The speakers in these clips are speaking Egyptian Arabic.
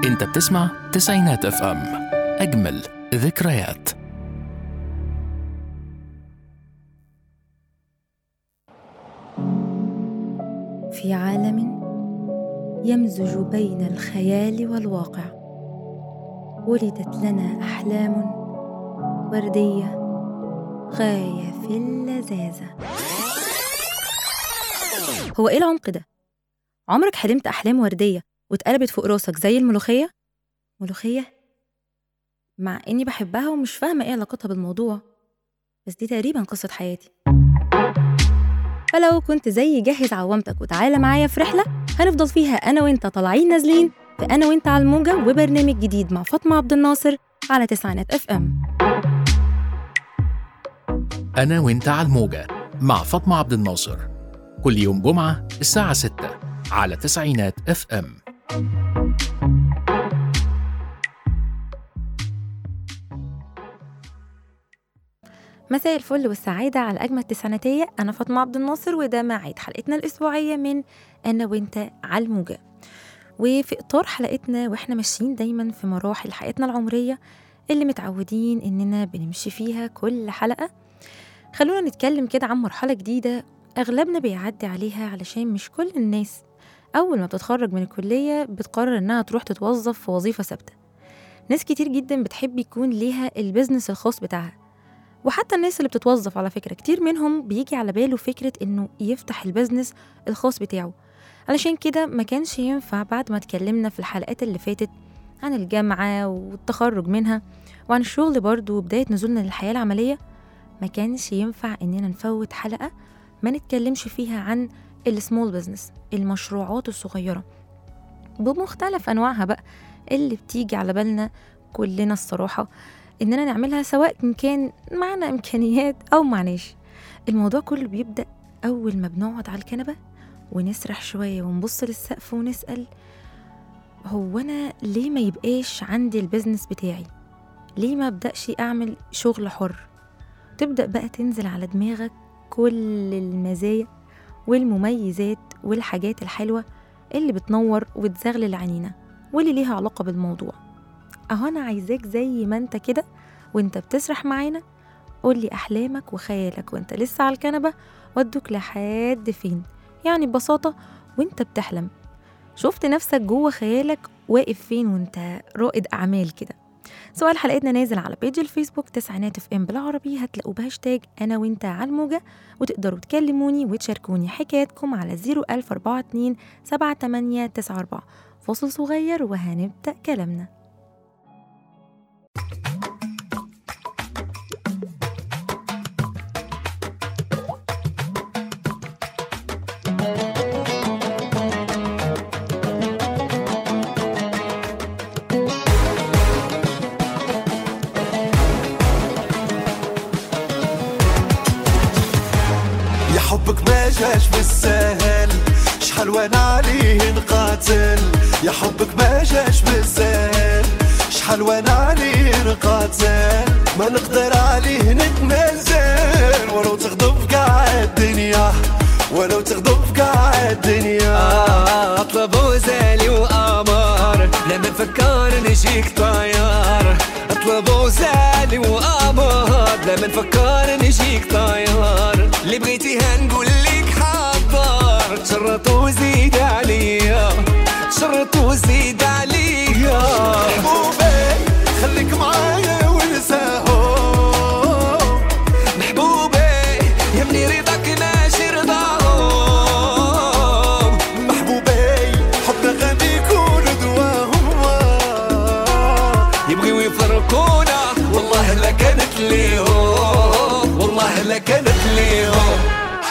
انت بتسمع تسعينات اف ام اجمل ذكريات في عالم يمزج بين الخيال والواقع ولدت لنا احلام ورديه غايه في اللذاذه هو ايه العمق ده عمرك حلمت احلام ورديه واتقلبت فوق راسك زي الملوخيه ملوخيه مع اني بحبها ومش فاهمه ايه علاقتها بالموضوع بس دي تقريبا قصه حياتي فلو كنت زي جهز عوامتك وتعالى معايا في رحلة هنفضل فيها أنا وأنت طالعين نازلين في أنا وأنت على الموجة وبرنامج جديد مع فاطمة عبد الناصر على تسعينات اف ام انا وانت على الموجة مع فاطمة عبد الناصر كل يوم جمعة الساعة 6 على تسعينات اف ام مساء الفل والسعادة على أجمل تسعيناتية أنا فاطمة عبد الناصر وده ميعاد حلقتنا الأسبوعية من أنا وأنت على الموجة وفي إطار حلقتنا وإحنا ماشيين دايما في مراحل حياتنا العمرية اللي متعودين إننا بنمشي فيها كل حلقة خلونا نتكلم كده عن مرحلة جديدة أغلبنا بيعدي عليها علشان مش كل الناس أول ما بتتخرج من الكلية بتقرر إنها تروح تتوظف في وظيفة ثابتة ناس كتير جدا بتحب يكون ليها البيزنس الخاص بتاعها وحتى الناس اللي بتتوظف على فكرة كتير منهم بيجي على باله فكرة إنه يفتح البيزنس الخاص بتاعه علشان كده ما كانش ينفع بعد ما اتكلمنا في الحلقات اللي فاتت عن الجامعة والتخرج منها وعن الشغل برضه وبداية نزولنا للحياة العملية ما كانش ينفع إننا نفوت حلقة ما نتكلمش فيها عن السمول بزنس المشروعات الصغيرة بمختلف أنواعها بقى اللي بتيجي على بالنا كلنا الصراحة إننا نعملها سواء كان معنا إمكانيات أو معناش الموضوع كله بيبدأ أول ما بنقعد على الكنبة ونسرح شوية ونبص للسقف ونسأل هو أنا ليه ما يبقاش عندي البيزنس بتاعي ليه ما أبدأش أعمل شغل حر تبدأ بقى تنزل على دماغك كل المزايا والمميزات والحاجات الحلوة اللي بتنور وتزغلل عينينا واللي ليها علاقة بالموضوع اهو انا عايزاك زي ما انت كده وانت بتسرح معانا قولي احلامك وخيالك وانت لسه على الكنبه ودوك لحد فين يعني ببساطه وانت بتحلم شفت نفسك جوه خيالك واقف فين وانت رائد اعمال كده سؤال حلقتنا نازل على بيج الفيسبوك تسعينات اف ام بالعربي هتلاقوا بهاشتاج انا وانت على الموجه وتقدروا تكلموني وتشاركوني حكاياتكم على 01042 7894 فاصل صغير وهنبدأ كلامنا يا حبك ما جاش بالسهل شحال وانا عليه نقاتل يا حبك ما جاش بالسهل شحال وانا عليه نقاتل ما نقدر عليه نتنازل ولو تغضب قاع الدنيا ولو تغضب قاع الدنيا اطلب وزالي وامر لما نفكر نجيك طيار اطلب وزالي وامر لما نفكر نجيك طيار اللي بغيتي هنقول لك حاضر شرط وزيد عليا شرط وزيد عليا محبوبي خليك معايا ونساهم محبوبي يمني رضاك ماشي رضاهم محبوبي حبنا غادي يكون دواهم يبغيو يفرقونا والله لا كانت ليهم والله لا كانت ليهم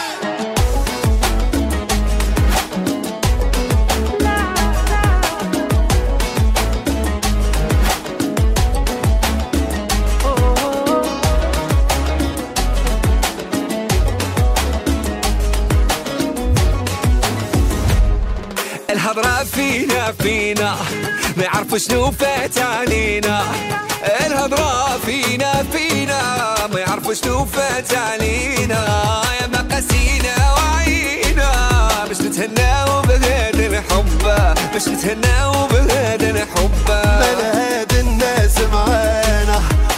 الهضرة فينا فينا ما يعرفوا شنو فات علينا الهضرة فينا فينا ما يعرفوا شنو فات علينا يا ما قاسينا وعينا باش نتهناو بهذا الحب باش نتهناو بهذا الحب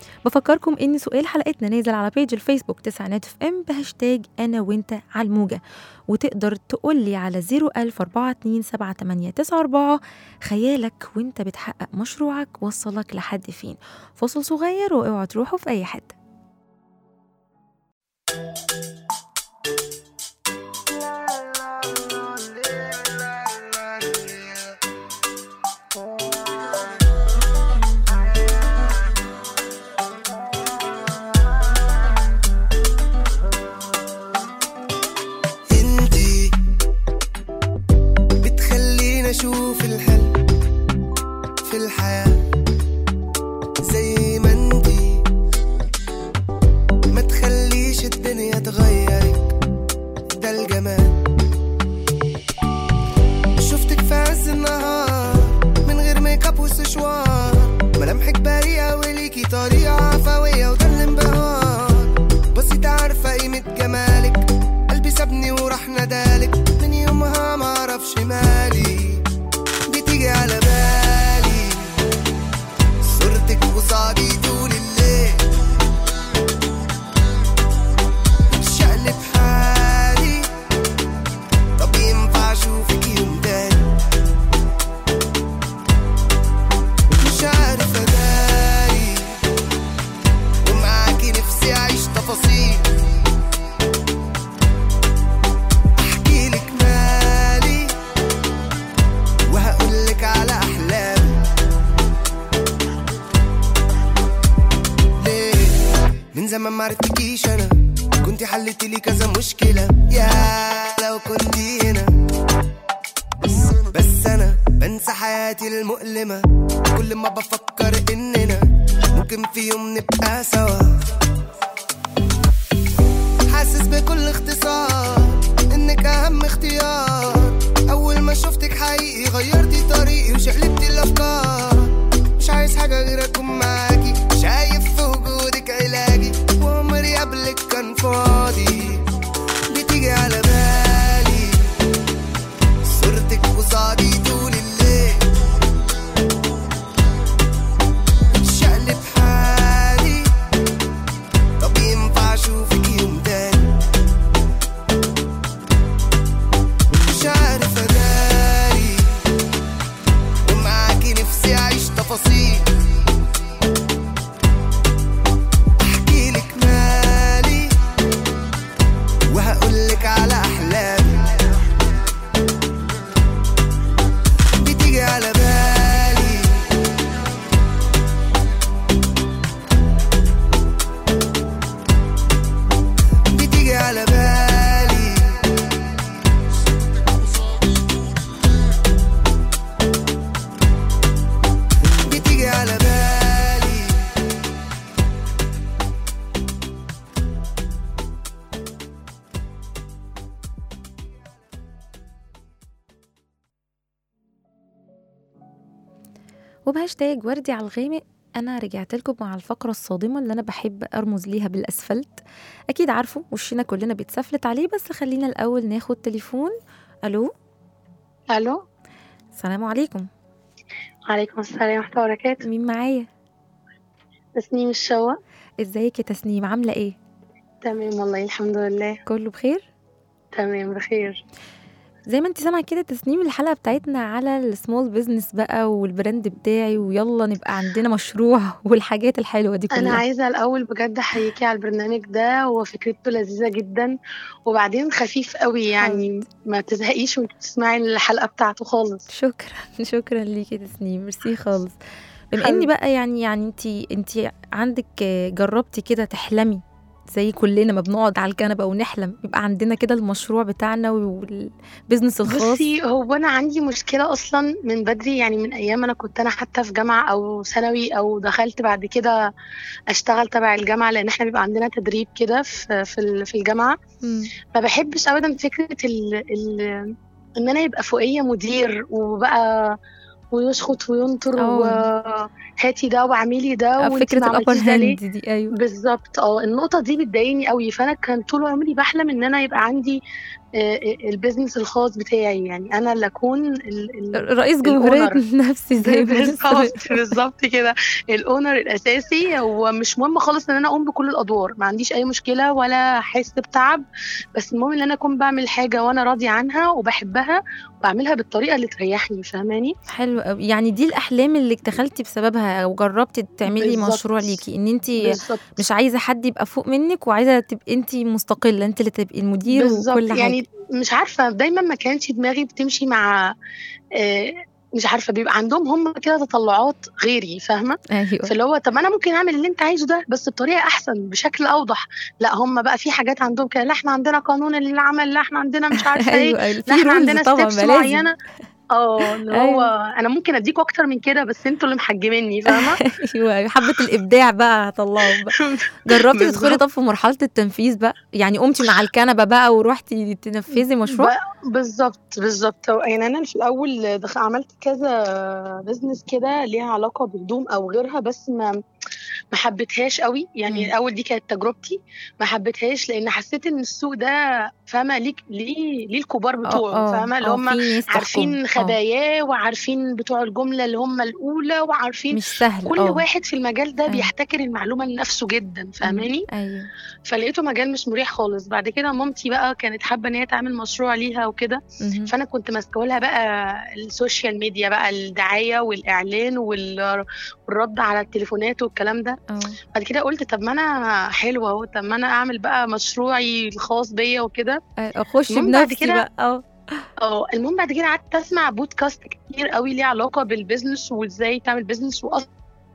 بفكركم ان سؤال حلقتنا نازل على بيج الفيسبوك تسعينات اف ام بهاشتاج انا وانت على الموجه وتقدر تقول لي على 010427894 خيالك وانت بتحقق مشروعك وصلك لحد فين فاصل صغير واوعوا تروحوا في اي حته انتي بتخليني اشوف الحلم في الحياة زي ما انتي ما تخليش الدنيا تغيرك ده الجمال شفتك في عز النهار من غير ميك اب وسشوار ملامحك بريئة وليكي طريقة عفوية وده الانبهار بسيطة عارفة قيمة جمالك قلبي سابني وراح ندالك من يومها معرفش مالي بتيجي على بالي صورتك قصادي طول الليل شقلب حالي طب ينفع اشوفك يوم تاني مش عارف اداري ومعاكي نفسي اعيش تفاصيل احكي لك مالي وهقول لك على احلامي ليه من زمان ما عرفتكيش انا كنت حلت لي كذا مشكله يا لو كنت هنا بس انا بنسى حياتي المؤلمه كل ما بفكر اننا ممكن في يوم نبقى سوا حاسس بكل اختصار انك اهم اختيار اول ما شفتك حقيقي غيرتي طريقي وشقلبتي الافكار مش عايز حاجه غير اكون معاكي شايف في وجودك علاجي وعمري قبلك كان فاضي بتيجي على بالي صورتك قصادي طول الليل شقلب حالي طب ينفع اشوفك يوم تاني مش عارف اداري ومعاكي نفسي اعيش تفاصيل احكي لك مالي وهقول لك على احلامي بتيجي على بالي بتيجي على بالي بتيجي على بالي وبهاشتاج وردي على الغامق انا رجعت لكم مع الفقره الصادمه اللي انا بحب ارمز ليها بالاسفلت اكيد عارفه وشنا كلنا بيتسفلت عليه بس خلينا الاول ناخد تليفون الو الو السلام عليكم عليكم السلام ورحمه الله وبركاته مين معايا تسنيم الشوا ازيك يا تسنيم عامله ايه تمام والله الحمد لله كله بخير تمام بخير زي ما انت سامعه كده تسنيم الحلقه بتاعتنا على السمول بيزنس بقى والبراند بتاعي ويلا نبقى عندنا مشروع والحاجات الحلوه دي انا كلها عايزه الاول بجد احييكي على البرنامج ده وفكرته لذيذه جدا وبعدين خفيف قوي يعني ما تزهقيش وانت بتسمعي الحلقه بتاعته خالص شكرا شكرا ليكي يا تسنيم ميرسي خالص بما اني حبيبي. بقى يعني يعني انت انت عندك آه، جربتي كده تحلمي زي كلنا ما بنقعد على الكنبه ونحلم يبقى عندنا كده المشروع بتاعنا والبيزنس الخاص بصي هو انا عندي مشكله اصلا من بدري يعني من ايام انا كنت انا حتى في جامعه او ثانوي او دخلت بعد كده اشتغل تبع الجامعه لان احنا بيبقى عندنا تدريب كده في في ال- في الجامعه مم. ما بحبش ابدا فكره ال ال ان انا يبقى فوقيه مدير وبقى ويشخط وينطر اه. وهاتي ده واعملي ده آه، وانتي فكره ما الابر عملتيش ده ليه هاند دي ايوه بالظبط اه النقطه دي بتضايقني قوي فانا كان طول عمري بحلم ان انا يبقى عندي آه، البيزنس الخاص بتاعي يعني انا اللي اكون ال- ال- رئيس جمهورية الأونر. نفسي زي ما بالظبط بالظبط كده الاونر الاساسي هو مش مهم خالص ان انا اقوم بكل الادوار ما عنديش اي مشكله ولا احس بتعب بس المهم ان انا اكون بعمل حاجه وانا راضيه عنها وبحبها وبعملها بالطريقه اللي تريحني فاهماني حلو قوي يعني دي الاحلام اللي دخلتي بسببها او جربتي تعملي بالظبط. مشروع ليكي ان انت بالظبط مش عايزه حد يبقى فوق منك وعايزه تبقي انت مستقله انت اللي تبقي المدير بالظبط وكل حاجه يعني مش عارفه دايما ما كانش دماغي بتمشي مع آه، مش عارفه بيبقى عندهم هم كده تطلعات غيري فاهمه ايوه فاللي هو طب انا ممكن اعمل اللي انت عايزه ده بس بطريقه احسن بشكل اوضح لا هم بقى في حاجات عندهم كده لا احنا عندنا قانون العمل لا احنا عندنا مش عارفه ايه ايوه ايوه لا في احنا رولز عندنا طبعا ستيبس ما لازم معينه اه اللي هو انا ممكن اديكوا اكتر من كده بس انتوا اللي محجميني فاهمه ايوه أيوة. حبه الابداع بقى هطلعه بقى جربتي تدخلي بالظبط. طب في مرحله التنفيذ بقى يعني قمتي من على الكنبه بقى ورحتي تنفذي مشروع ب- بالظبط بالظبط يعني انا في الاول دخ... عملت كذا بزنس كده ليها علاقه بهدوم او غيرها بس ما ما حبيتهاش قوي يعني مم. الاول دي كانت تجربتي ما حبيتهاش لان حسيت ان السوق ده فاهمه ليك ليه ليه الكبار بتوعه فاهمه اللي هم عارفين خبايا خباياه وعارفين بتوع الجمله اللي هم الاولى وعارفين مش سهل كل اه واحد في المجال ده أيوة. بيحتكر المعلومه لنفسه جدا فاهماني ايوه فلقيته مجال مش مريح خالص بعد كده مامتي بقى كانت حابه ان هي تعمل مشروع ليها وكده مهم. فانا كنت ماسكه لها بقى السوشيال ميديا بقى الدعايه والاعلان وال- والرد على التليفونات والكلام ده اه بعد كده قلت طب ما انا حلوه اهو طب ما انا اعمل بقى مشروعي الخاص بيا وكده اخش المهم بعد بنفسي كده- بقى اه اه المهم بعد كده قعدت اسمع بودكاست كتير قوي ليه علاقه بالبيزنس وازاي تعمل بيزنس واصلا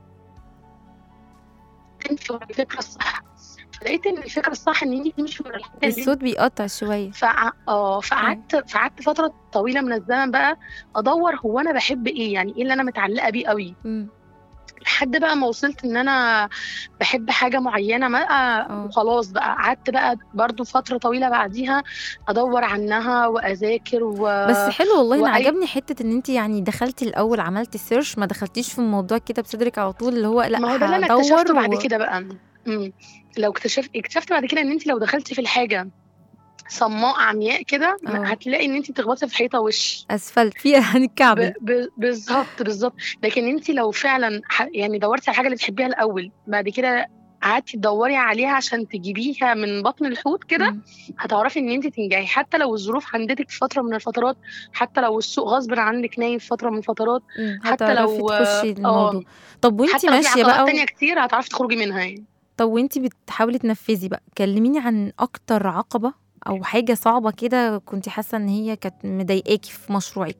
تمشي ورا الفكره الصح فلقيت ان الفكره الصح ان انت تمشي ورا الحاجه اللي الصوت بيقطع شويه فع... اه فقعدت فقعدت فتره طويله من الزمن بقى ادور هو انا بحب ايه يعني ايه اللي انا متعلقه بيه قوي مم. لحد بقى ما وصلت ان انا بحب حاجه معينه ما اه. وخلاص بقى قعدت بقى برضو فتره طويله بعديها ادور عنها واذاكر و... بس حلو والله انا وأي- عجبني حته ان انت يعني دخلتي الاول عملتي سيرش ما دخلتيش في الموضوع كده بصدرك على طول اللي هو لا ما هو ده اللي انا هدور اكتشفته بعد و- كده بقى امم لو اكتشفت اكتشفت بعد كده ان انت لو دخلتي في الحاجه صماء عمياء كده اه. هتلاقي ان انت بتخبطي في حيطه وش اسفلت فيها هنتكعبل ب- ب- بالظبط بالظبط لكن انت لو فعلا ح- يعني دورتي على الحاجه اللي بتحبيها الاول بعد كده قعدتي تدوري عليها عشان تجيبيها من بطن الحوت كده مم. هتعرفي ان انت تنجحي حتى لو الظروف عندك في فتره من الفترات حتى لو السوق غصب عنك نايم في فتره من الفترات مم. حتى هتعرفي لو- تخشي اه. الموضوع طب وانت حتى لو في ماشيه عقبات بقى و... تانية كتير هتعرفي تخرجي منها يعني طب وانت بتحاولي تنفذي بقى كلميني عن اكتر عقبه او حاجه صعبه كده كنت حاسه ان هي كانت مضايقاكي في مشروعك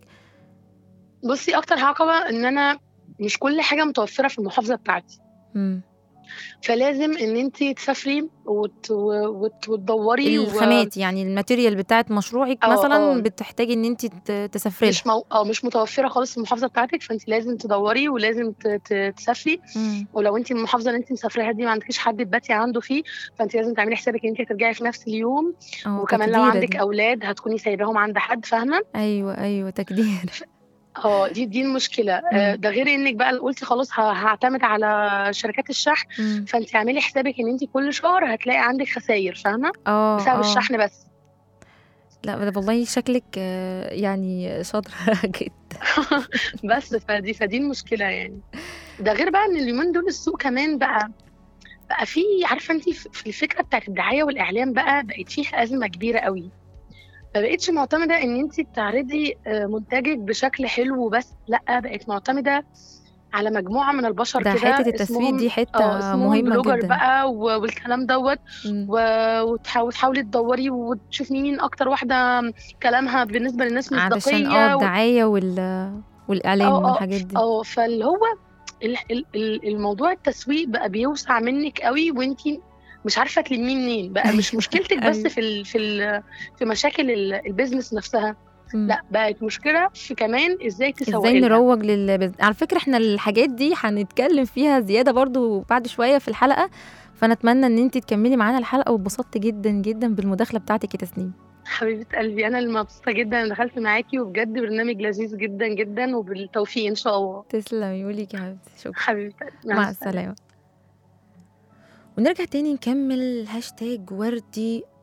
بصي اكتر عقبه ان انا مش كل حاجه متوفره في المحافظه بتاعتي مم. فلازم ان انت تسافري وت... وت... وتدوري و- الخامات يعني الماتيريال بتاعت مشروعك اه، مثلا اه. بتحتاجي ان انت ت- تسافري لها مش مو... اه مش متوفره خالص في المحافظه بتاعتك فانت لازم تدوري ولازم ت... ت... تسافري مم. ولو انت المحافظه اللي انت مسافراها دي ما عندكيش حد تباتي عنده فيه فانت لازم تعملي حسابك ان انت هترجعي في نفس اليوم اه وكمان لو تقديرة عندك دي. اولاد هتكوني سايباهم عند حد فاهمه ايوه ايوه تقدير اه دي دي المشكله آه، مم. ده غير انك بقى قلتي خلاص ه- هعتمد على شركات الشحن مم. فانت اعملي حسابك ان انت كل شهر هتلاقي عندك خساير فاهمه اه بسبب اه الشحن بس لا ده والله شكلك آه، يعني شاطره جدا بس فدي فدي المشكله يعني ده غير بقى ان اليومين دول السوق كمان بقى بقى في عارفه انت في الفكره بتاعت الدعايه والاعلام بقى بقت فيها ازمه كبيره قوي ما بقتش معتمده ان انت تعرضي آه، منتجك بشكل حلو وبس لا بقت معتمده على مجموعه من البشر ده كده حته التسويق اسمهم- دي اه حته اسمهم مهمه بلوجر جدا بقى و- والكلام دوت مم. و- وتحاول- وتحاولي تدوري وتشوفي مين اكتر واحده كلامها بالنسبه للناس علشان مصداقيه اه و- الدعايه وال والاعلان اه اه والحاجات دي اه فاللي هو ال- ال- ال- الموضوع التسويق بقى بيوسع منك قوي وانت مش عارفه تلميه منين بقى مش مشكلتك بس أيوة. في ال في ال في مشاكل ال- البيزنس نفسها مم. لا بقت مشكله في كمان ازاي تسوقي ازاي لها. نروج لل على فكره احنا الحاجات دي هنتكلم فيها زياده برضو بعد شويه في الحلقه فانا اتمنى ان انت تكملي معانا الحلقه واتبسطت جدا جدا بالمداخله بتاعتك يا تسنيم حبيبه قلبي انا اللي مبسوطه جدا ان دخلت معاكي وبجد برنامج لذيذ جدا جدا وبالتوفيق ان شاء الله تسلمي يقولك يا حبيبتي شكرا حبيبه قلبي مع السلامة ونرجع تاني نكمل هاشتاج وردي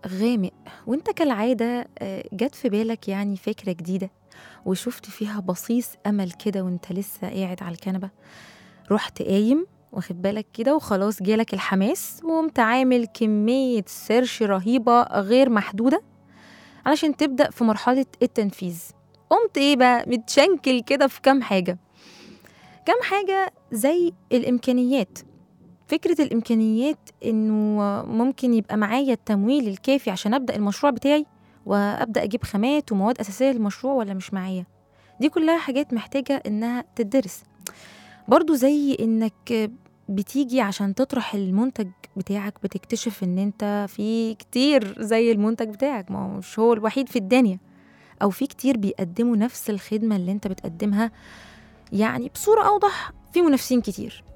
غامق وانت كالعادة آه، جت في بالك يعني فكرة جديدة وشفت فيها بصيص أمل كده وانت لسه قاعد على الكنبة رحت قايم واخد بالك كده وخلاص جالك الحماس وقمت عامل كمية سيرش رهيبة غير محدودة علشان تبدأ في مرحلة التنفيذ قمت ايه بقى متشنكل كده في كام حاجة كام حاجة زي الإمكانيات فكرة الإمكانيات إنه ممكن يبقى معايا التمويل الكافي عشان أبدأ المشروع بتاعي وأبدأ أجيب خامات ومواد أساسية للمشروع ولا مش معايا دي كلها حاجات محتاجة إنها تدرس برضو زي إنك بتيجي عشان تطرح المنتج بتاعك بتكتشف إن أنت في كتير زي المنتج بتاعك ما هو مش هو الوحيد في الدنيا أو في كتير بيقدموا نفس الخدمة اللي أنت بتقدمها يعني بصورة أوضح في منافسين كتير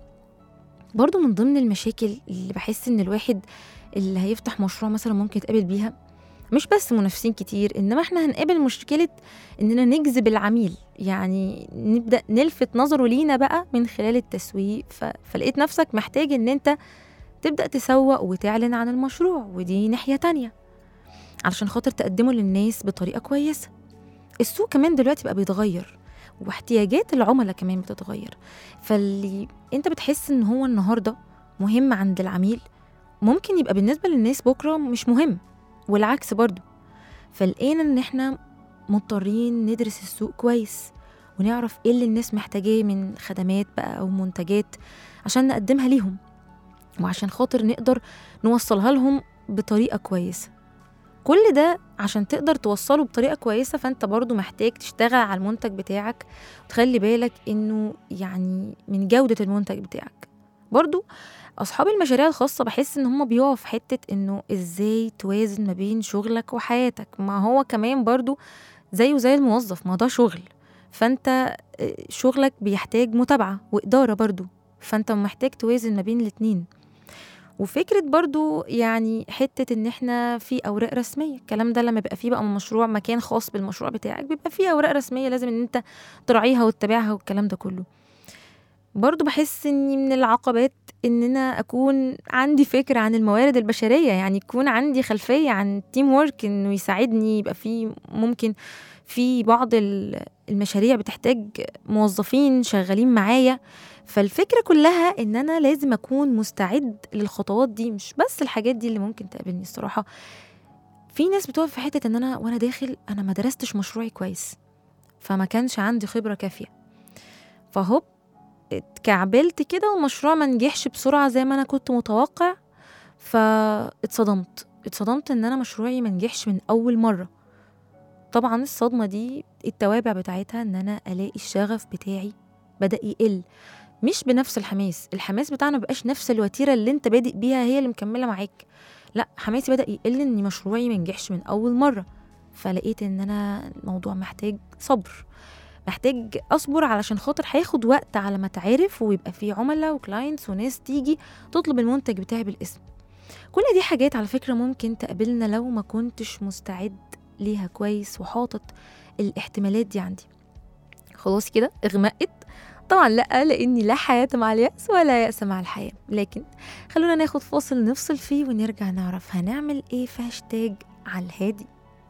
برضو من ضمن المشاكل اللي بحس ان الواحد اللي هيفتح مشروع مثلا ممكن يتقابل بيها مش بس منافسين كتير انما احنا هنقابل مشكله اننا نجذب العميل يعني نبدا نلفت نظره لينا بقى من خلال التسويق ف... فلقيت نفسك محتاج ان انت تبدا تسوق وتعلن عن المشروع ودي ناحيه تانية علشان خاطر تقدمه للناس بطريقه كويسه السوق كمان دلوقتي بقى بيتغير واحتياجات العملاء كمان بتتغير فاللي انت بتحس ان هو النهارده مهم عند العميل ممكن يبقى بالنسبه للناس بكره مش مهم والعكس برضو فلقينا ان احنا مضطرين ندرس السوق كويس ونعرف ايه اللي الناس محتاجاه من خدمات بقى او منتجات عشان نقدمها ليهم وعشان خاطر نقدر نوصلها لهم بطريقه كويسه كل ده عشان تقدر توصله بطريقه كويسه فانت برضو محتاج تشتغل على المنتج بتاعك وتخلي بالك انه يعني من جوده المنتج بتاعك برضو اصحاب المشاريع الخاصه بحس ان هم بيقعوا في حته انه ازاي توازن ما بين شغلك وحياتك ما هو كمان برضو زيه زي الموظف ما ده شغل فانت آه، شغلك بيحتاج متابعه واداره برضو فانت محتاج توازن ما بين الاتنين وفكرة برضو يعني حتة ان احنا في اوراق رسمية الكلام ده لما بيبقى فيه بقى مشروع مكان خاص بالمشروع بتاعك بيبقى فيه اوراق رسمية لازم ان انت تراعيها وتتابعها والكلام ده كله برضو بحس اني من العقبات ان انا اكون عندي فكرة عن الموارد البشرية يعني يكون عندي خلفية عن تيم وورك انه يساعدني يبقى في ممكن في بعض ال- المشاريع بتحتاج موظفين شغالين معايا فالفكرة كلها ان انا لازم اكون مستعد للخطوات دي مش بس الحاجات دي اللي ممكن تقابلني الصراحة في ناس بتقف في حتة ان انا وانا داخل انا ما درستش مشروعي كويس فما كانش عندي خبرة كافية فهوب اتكعبلت كده والمشروع ما نجحش بسرعة زي ما انا كنت متوقع فاتصدمت اتصدمت ان انا مشروعي ما نجحش من اول مرة طبعا الصدمة دي التوابع بتاعتها ان انا الاقي الشغف بتاعي بدأ يقل مش بنفس الحماس الحماس بتاعنا مبقاش نفس الوتيرة اللي انت بادئ بيها هي اللي مكملة معاك لا حماسي بدأ يقل ان مشروعي منجحش من اول مرة فلقيت ان انا الموضوع محتاج صبر محتاج اصبر علشان خاطر هياخد وقت على ما تعرف ويبقى في عملاء وكلاينتس وناس تيجي تطلب المنتج بتاعي بالاسم كل دي حاجات على فكرة ممكن تقابلنا لو ما كنتش مستعد ليها كويس وحاطط الاحتمالات دي عندي خلاص كده اغمقت طبعا لا لاني لا حياه مع الياس ولا ياس مع الحياه لكن خلونا ناخد فاصل نفصل فيه ونرجع نعرف هنعمل ايه في هاشتاج على الهادي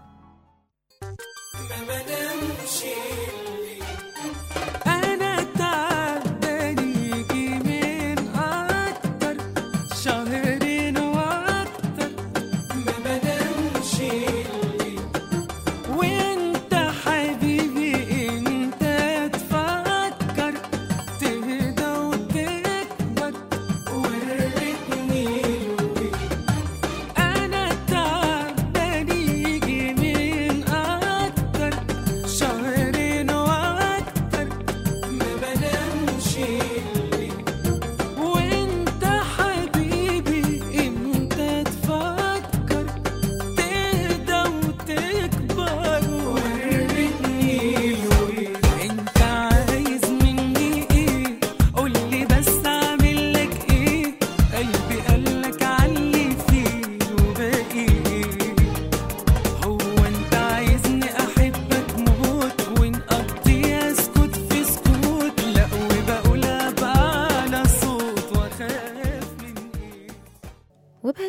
أنا تعبان يجي من أكتر شهرين وأكتر ما بنامش وأنت حبيبي أنت تفكر تهدى وتكبر وريتني أنا تعبان يجي من أكتر شهرين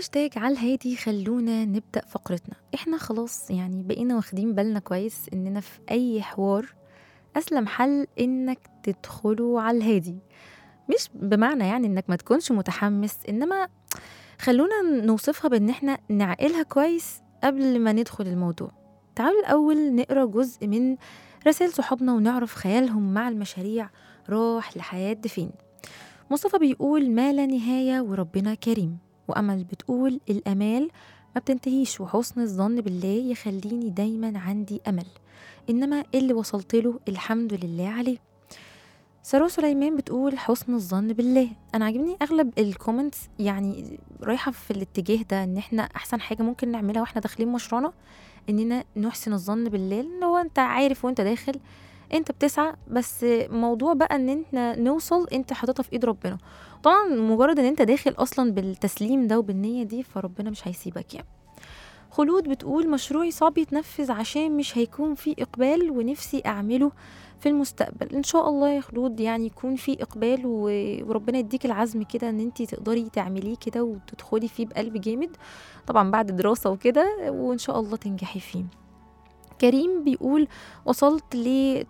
هاشتاج على الهادي خلونا نبدأ فقرتنا احنا خلاص يعني بقينا واخدين بالنا كويس اننا في اي حوار اسلم حل انك تدخله على الهادي مش بمعنى يعني انك ما تكونش متحمس انما خلونا نوصفها بان احنا نعقلها كويس قبل ما ندخل الموضوع تعالوا الاول نقرا جزء من رسائل صحابنا ونعرف خيالهم مع المشاريع راح لحياة فين مصطفى بيقول ما لا نهاية وربنا كريم وأمل بتقول الأمال ما بتنتهيش وحسن الظن بالله يخليني دايما عندي أمل إنما اللي وصلت له الحمد لله عليه سارة سليمان بتقول حسن الظن بالله انا عاجبني اغلب الكومنتس يعني رايحه في الاتجاه ده ان احنا احسن حاجه ممكن نعملها واحنا داخلين مشروعنا اننا نحسن الظن بالله لان هو انت عارف وانت داخل انت بتسعى بس موضوع بقى ان انت نوصل انت حاططها في ايد ربنا طبعا مجرد ان انت داخل اصلا بالتسليم ده وبالنية دي فربنا مش هيسيبك يعني خلود بتقول مشروعي صعب يتنفذ عشان مش هيكون فيه إقبال ونفسي أعمله في المستقبل إن شاء الله يا خلود يعني يكون فيه إقبال و- وربنا يديك العزم كده إن انتي تقدري تعمليه كده وتدخلي فيه بقلب جامد طبعا بعد دراسة وكده وإن شاء الله تنجحي فيه كريم بيقول وصلت ل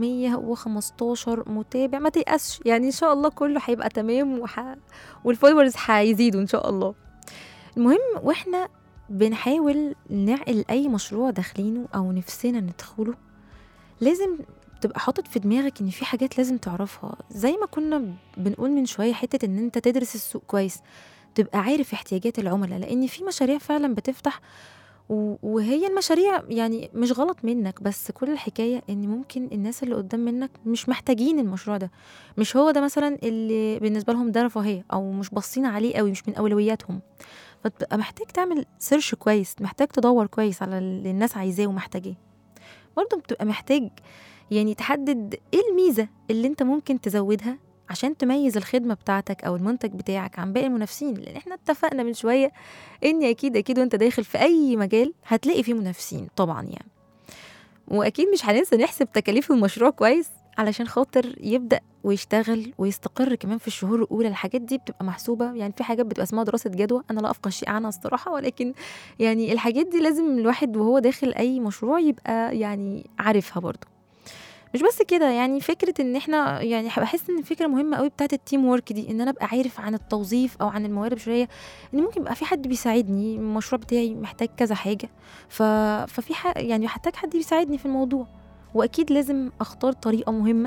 315 متابع ما تيأسش يعني ان شاء الله كله هيبقى تمام وح... والفولورز هيزيدوا ان شاء الله المهم واحنا بنحاول نعقل اي مشروع داخلينه او نفسنا ندخله لازم تبقى حاطط في دماغك ان في حاجات لازم تعرفها زي ما كنا بنقول من شويه حته ان انت تدرس السوق كويس تبقى عارف احتياجات العملاء لان في مشاريع فعلا بتفتح و- وهي المشاريع يعني مش غلط منك بس كل الحكاية ان ممكن الناس اللي قدام منك مش محتاجين المشروع ده مش هو ده مثلا اللي بالنسبة لهم ده رفاهية او مش باصين عليه قوي مش من اولوياتهم فتبقى محتاج تعمل سيرش كويس محتاج تدور كويس على اللي الناس عايزاه ومحتاجاه برضه بتبقى محتاج يعني تحدد ايه الميزة اللي انت ممكن تزودها عشان تميز الخدمة بتاعتك أو المنتج بتاعك عن باقي المنافسين لأن احنا اتفقنا من شوية ان اكيد اكيد وانت داخل في اي مجال هتلاقي فيه منافسين طبعا يعني واكيد مش هننسى نحسب تكاليف المشروع كويس علشان خاطر يبدا ويشتغل ويستقر كمان في الشهور الاولى الحاجات دي بتبقى محسوبه يعني في حاجات بتبقى اسمها دراسه جدوى انا لا افقه شيء عنها الصراحه ولكن يعني الحاجات دي لازم الواحد وهو داخل اي مشروع يبقى يعني عارفها برضه مش بس كده يعني فكره ان احنا يعني بحس ان فكره مهمه قوي بتاعت التيم وورك دي ان انا ابقى عارف عن التوظيف او عن الموارد البشريه ان ممكن يبقى في حد بيساعدني المشروع بتاعي محتاج كذا حاجه ف... ففي ح... يعني هحتاج حد يساعدني في الموضوع واكيد لازم اختار طريقه مهمه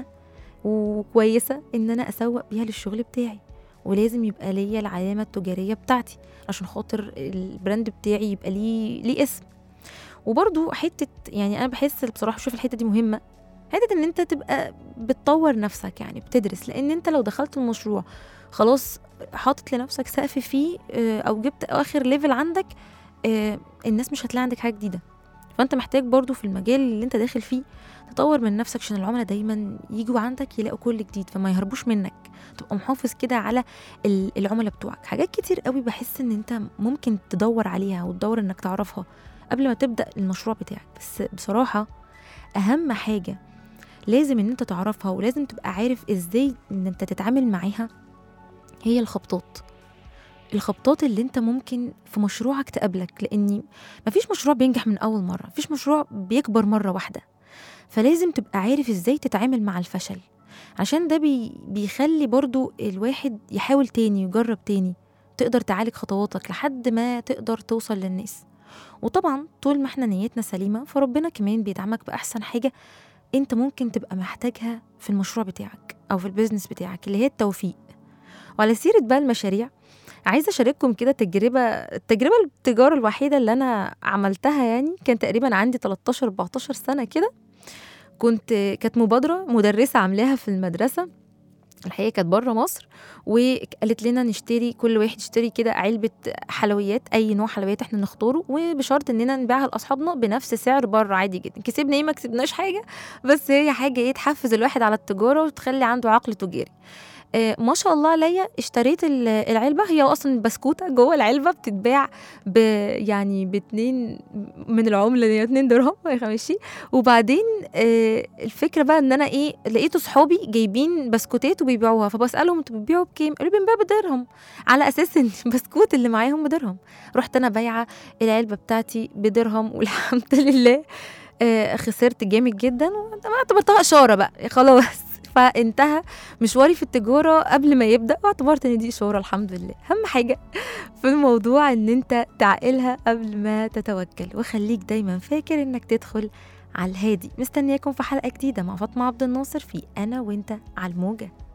وكويسه ان انا اسوق بيها للشغل بتاعي ولازم يبقى ليا العلامه التجاريه بتاعتي عشان خاطر البراند بتاعي يبقى ليه ليه اسم وبرضو حته يعني انا بحس بصراحه بشوف الحته دي مهمه حته ان انت تبقى بتطور نفسك يعني بتدرس لان انت لو دخلت المشروع خلاص حاطط لنفسك سقف فيه آه، او جبت اخر ليفل عندك آه، الناس مش هتلاقي عندك حاجه جديده فانت محتاج برضو في المجال اللي انت داخل فيه تطور من نفسك عشان العملاء دايما يجوا عندك يلاقوا كل جديد فما يهربوش منك تبقى محافظ كده على ال- العملاء بتوعك حاجات كتير قوي بحس ان انت ممكن تدور عليها وتدور انك تعرفها قبل ما تبدا المشروع بتاعك بس بصراحه اهم حاجه لازم ان انت تعرفها ولازم تبقى عارف ازاي ان انت تتعامل معاها هي الخبطات الخبطات اللي انت ممكن في مشروعك تقابلك لاني مفيش مشروع بينجح من اول مره مفيش مشروع بيكبر مره واحده فلازم تبقى عارف ازاي تتعامل مع الفشل عشان ده بي بيخلي برضو الواحد يحاول تاني يجرب تاني تقدر تعالج خطواتك لحد ما تقدر توصل للناس وطبعا طول ما احنا نيتنا سليمة فربنا كمان بيدعمك بأحسن حاجة انت ممكن تبقى محتاجها في المشروع بتاعك او في البيزنس بتاعك اللي هي التوفيق وعلى سيرة بقى المشاريع عايزة أشارككم كده تجربة التجربة التجارة الوحيدة اللي أنا عملتها يعني كان تقريبا عندي 13 14 سنة كده كنت كانت مبادرة مدرسة عاملاها في المدرسة الحقيقة كانت بره مصر وقالت لنا نشتري كل واحد يشتري كده علبة حلويات أي نوع حلويات احنا نختاره وبشرط إننا نبيعها لأصحابنا بنفس سعر بره عادي جدا كسبنا ايه ما كسبناش حاجة بس هي حاجة ايه تحفز الواحد على التجارة وتخلي عنده عقل تجاري آه ما شاء الله عليا اشتريت ال- العلبه هي اصلا بسكوته جوه العلبه بتتباع ب يعني باتنين من العمله دي 2 درهم ماشي وبعدين آه الفكره بقى ان انا ايه لقيت صحابي جايبين بسكوتات وبيبيعوها فبسالهم انتوا بتبيعوا بكام قالوا لي بنبيع بدرهم على اساس ان البسكوت اللي معاهم بدرهم رحت انا بايعه العلبه بتاعتي بدرهم والحمد لله آه خسرت جامد جدا واعتبرتها اشاره بقى خلاص فانتهى مشواري في التجاره قبل ما يبدا واعتبرت ان دي اشاره الحمد لله اهم حاجه في الموضوع ان انت تعقلها قبل ما تتوكل وخليك دايما فاكر انك تدخل على الهادي مستنياكم في حلقه جديده مع فاطمه عبد الناصر في انا وانت على الموجه